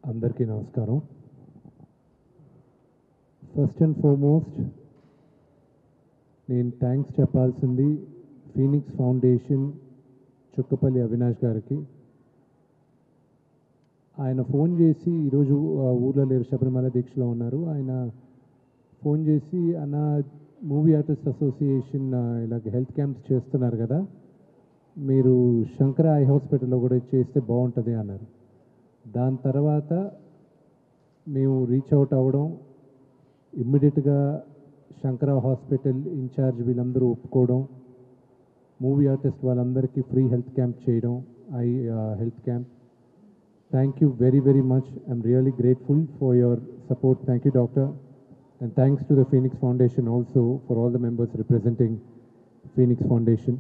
అందరికీ నమస్కారం first and foremost నేను థ్యాంక్స్ చెప్పాల్సింది ఫీనిక్స్ ఫౌండేషన్ చుక్కపల్లి అవినాష్ గారికి ఆయన ఫోన్ చేసి ఈరోజు ఆ, ఊర్లో లేరు శబరిమల దీక్షలో ఉన్నారు ఆయన ఫోన్ చేసి అన్న మూవీ ఆర్టిస్ట్ అసోసియేషన్ ఆ, ఇలాగ హెల్త్ క్యాంప్స్ చేస్తున్నారు కదా మీరు శంకర ఐ హాస్పిటల్లో కూడా చేస్తే బాగుంటుంది అన్నారు దాని తర్వాత మేము రీచ్ అవుట్ అవ్వడం ఇమ్మీడియట్గా శంకర హాస్పిటల్ ఇన్ఛార్జ్ వీళ్ళందరూ ఒప్పుకోవడం మూవీ ఆర్టిస్ట్ వాళ్ళందరికీ ఫ్రీ హెల్త్ క్యాంప్ చేయడం eye health camp thank you very very much I'm really grateful for your support thank you doctor and thanks to the Phoenix Foundation also for all the members representing Phoenix Foundation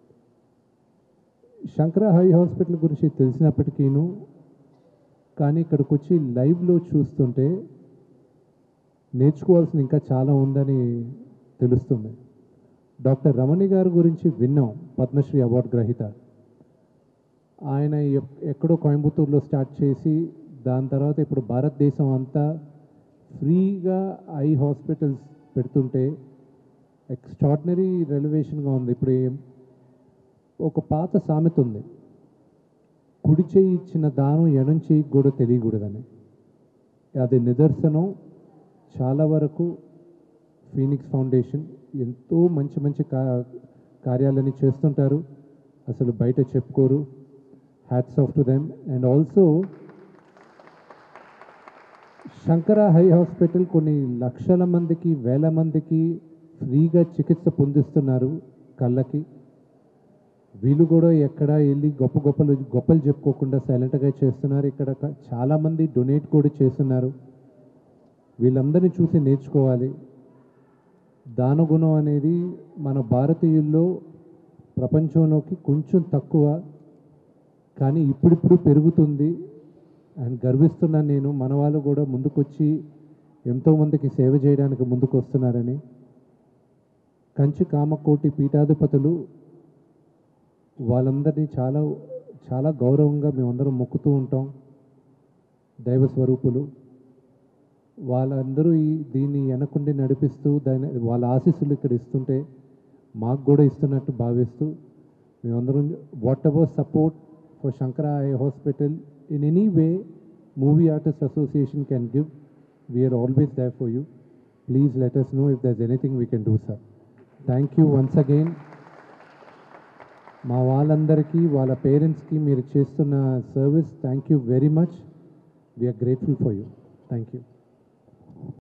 Shankara Eye Hospital గురించి తెలిసినప్పటికీను కానీ ఇక్కడికి వచ్చి లైవ్లో చూస్తుంటే నేర్చుకోవాల్సింది ఇంకా చాలా ఉందని తెలుస్తుంది డాక్టర్ రమణి గారి గురించి విన్నాం పద్మశ్రీ అవార్డు గ్రహీత ఆయన ఎక్- ఎక్కడో కోయంబత్తూరులో స్టార్ట్ చేసి దాని తర్వాత ఇప్పుడు భారతదేశం అంతా ఫ్రీగా ఐ హాస్పిటల్స్ పెడుతుంటే ఎక్స్ట్రాడినరీ రెలవేషన్గా ఉంది ఇప్పుడు ఏం- ఒక పాత సామెత ఉంది కుడి చేయి ఇచ్చిన దానం ఎడం చేయి కూడా తెలియకూడదని అది నిదర్శనం చాలా వరకు ఫీనిక్స్ ఫౌండేషన్ ఎంతో మంచి మంచి కా కార్యాలని చేస్తుంటారు అసలు బయట చెప్పుకోరు hats off to them and also Shankara Eye Hospital కొన్ని లక్షల మందికి వేల మందికి ఫ్రీగా చికిత్స పొందిస్తున్నారు కళ్ళకి వీళ్ళు కూడా ఎక్కడ వెళ్ళి గొప్ప గొప్పలు గొప్పలు చెప్పుకోకుండా సైలెంట్గా చేస్తున్నారు ఇక్కడ క- చాలామంది డొనేట్ కూడా చేస్తున్నారు వీళ్ళందరినీ చూసి నేర్చుకోవాలి దానగుణం అనేది మన భారతీయుల్లో ప్రపంచంలోకి కొంచెం తక్కువ కానీ ఇప్పుడిప్పుడు పెరుగుతుంది అండ్ గర్విస్తున్నాను నేను మన వాళ్ళు కూడా ముందుకొచ్చి ఎంతోమందికి సేవ చేయడానికి ముందుకు వస్తున్నారని కంచి కామకోటి పీఠాధిపతులు వాళ్ళందరినీ చాలా చాలా గౌరవంగా మేమందరం మొక్కుతూ ఉంటాం దైవ స్వరూపులు వాళ్ళందరూ ఈ దీన్ని వెనకుండి నడిపిస్తూ దాని వాళ్ళ ఆశీస్సులు ఇక్కడ ఇస్తుంటే మాకు కూడా ఇస్తున్నట్టు భావిస్తూ మేమందరం whatever support for Shankara Eye Hospital in any way Movie Artist Association can give we're always there for you please let us know if there's anything we can do sir thank you once again మా వాళ్ళందరికీ వాళ్ళ పేరెంట్స్కి మీరు చేస్తున్న service thank you very much we're grateful for you thank you